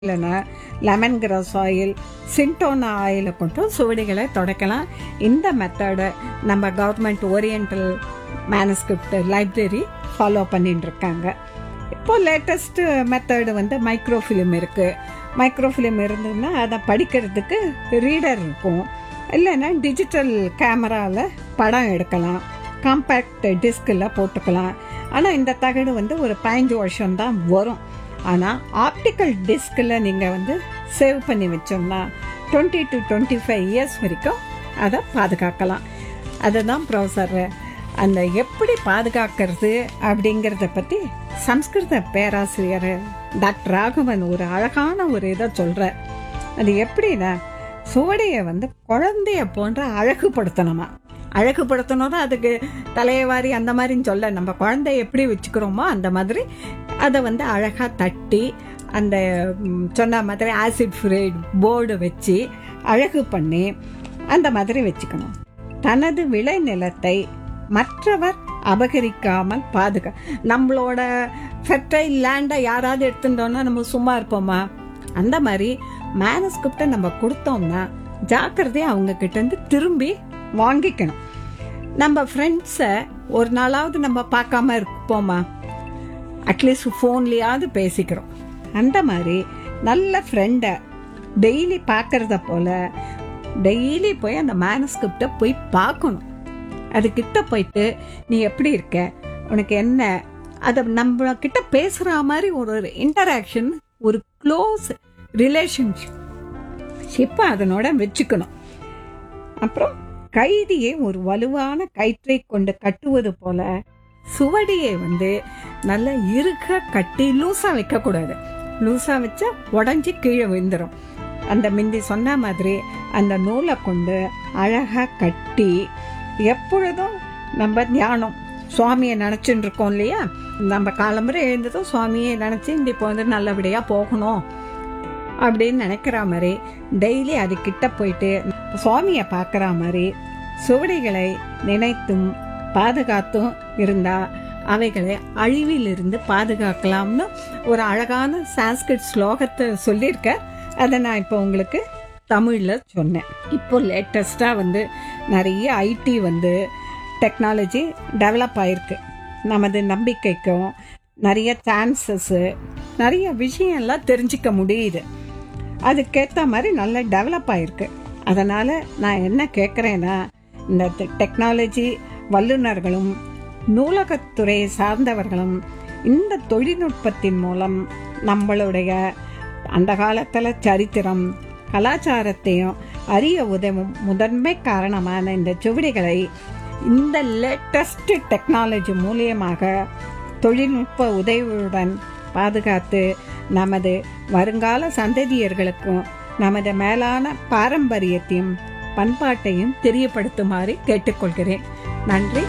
இல்லைன்னா lemon grass oil சிண்டோனா ஆயிலை கொண்டு சுவடிகளை துடைக்கலாம் இந்த மெத்தடை நம்ம government oriental manuscript library follow பண்ணிட்டு இருக்காங்க இப்போ லேட்டஸ்ட் மெத்தடு வந்து மைக்ரோஃபிலிம் இருக்கு மைக்ரோஃபிலிம் இருந்ததுன்னா அதை படிக்கிறதுக்கு ரீடர் இருக்கும் இல்லைன்னா டிஜிட்டல் கேமராவில் படம் எடுக்கலாம் காம்பேக்ட் டிஸ்கில் போட்டுக்கலாம் ஆனால் இந்த தகடு வந்து ஒரு பதினஞ்சு வருஷம் தான் வரும் ஆனால் ஆப்டிக்கல் டிஸ்கில் நீங்கள் வந்து சேவ் பண்ணி வச்சோம்னா twenty to twenty five years வரைக்கும் அதை பாதுகாக்கலாம் அதுதான் ப்ரொஃபஸர் அந்த எப்படி பாதுகாக்கிறது அப்படிங்கிறத பற்றி சம்ஸ்கிருத பேராசிரியர் டாக்டர் ராகவன் ஒரு அழகான ஒரு இதை சொல்கிறார் அது எப்படின்னா சுவடியை வந்து குழந்தைய போன்ற அழகுபடுத்தணுமா அழகுபடுத்தணும் தான் அதுக்கு தலையவாரி அந்த மாதிரின்னு சொல்ல நம்ம குழந்தைய எப்படி வச்சுக்கிறோமோ அந்த மாதிரி அதை வந்து அழகாக தட்டி அந்த ம், சொன்ன மாதிரி ஆசிட் ஃப்ரீட் போர்டு வச்சு அழகு பண்ணி அந்த மாதிரி வச்சுக்கணும் தனது விளைநிலத்தை மற்றவர் அபகரிக்காமல் பாதுகா நம்மளோட ஃபெர்டைல் லேண்டை யாராவது எடுத்துட்டோம்னா நம்ம சும்மா இருப்போமா அந்த மாதிரி மேனஸ்கிரிப்டை நம்ம கொடுத்தோம்னா ஜாக்கிரதையா அவங்க கிட்ட இருந்து திரும்பி வாங்கிக்கணும் நம்ம ஃப்ரெண்ட்ஸை ஒரு நாளாவது நம்ம பார்க்காம இருப்போமா அட்லீஸ்ட் ஃபோன்லேயாவது பேசிக்கிறோம் அந்த மாதிரி நல்ல ஃப்ரெண்டை டெய்லி பார்க்கறத போல டெய்லி போய் அந்த மேனஸ்கிரிப்டை போய் பார்க்கணும் அது கிட்ட போயிட்டு நீ எப்படி இருக்க உனக்கு என்ன அதை நம்ம கிட்ட பேசுற மாதிரி ஒரு இன்டராக்ஷன் ஒரு க்ளோஸ் ரிலேஷன்ஷிப் ஷிப்பை அதனோட வச்சுக்கணும் அப்புறம் கைதியை ஒரு வலுவான கயிற்றை கொண்டு கட்டுவது போல சுவடியை வந்து நல்ல இறுக கட்டி லூசா வைக்க கூடாது லூசா வச்சா உடஞ்சி கீழே விழுந்துரும் அந்த மிந்தி சொன்ன மாதிரி அந்த நூலை கொண்டு அழகா கட்டி எப்பொழுதும் நம்ம தியானம் சுவாமியை நினைச்சுட்டு இருக்கோம் இல்லையா நம்ம காலம்பரை எழுந்ததும் சுவாமியை நினைச்சு இந்த இப்போ வந்து நல்லபடியா போகணும் அப்படின்னு நினைக்கிற மாதிரி டெய்லி அது கிட்ட போயிட்டு சுவாமியை பார்க்குற மாதிரி சுவடிகளை நினைத்தும் பாதுகாத்தும் இருந்தா அவைகளை அழிவிலிருந்து பாதுகாக்கலாம்னு ஒரு அழகான சான்ஸ்கிரிட் ஸ்லோகத்தை சொல்லியிருக்க அதை நான் இப்போ உங்களுக்கு தமிழில் சொன்னேன் இப்போ லேட்டஸ்ட்டாக வந்து நிறைய ஐடி வந்து டெக்னாலஜி டெவலப் ஆயிருக்கு நமது நம்பிக்கைக்கும் நிறைய சான்சஸ்ஸு நிறைய விஷயம்லாம் தெரிஞ்சிக்க முடியுது அதுக்கேற்ற மாதிரி நல்லா டெவலப் ஆயிருக்கு அதனால் நான் என்ன கேட்குறேன்னா இந்த டெக்னாலஜி வல்லுநர்களும் நூலகத்துறையை சார்ந்தவர்களும் இந்த தொழில்நுட்பத்தின் மூலம் நம்மளுடைய அந்த காலத்தில் சரித்திரம் கலாச்சாரத்தையும் அறிய உதவும் முதன்மை காரணமான இந்த சுவடிகளை இந்த லேட்டஸ்ட் டெக்னாலஜி மூலியமாக தொழில்நுட்ப உதவியுடன் பாதுகாத்து நமது வருங்கால சந்ததியர்களுக்கும் நமது மேலான பாரம்பரியத்தையும் பண்பாட்டையும் தெரியப்படுத்துமாறு கேட்டுக்கொள்கிறேன் நன்றி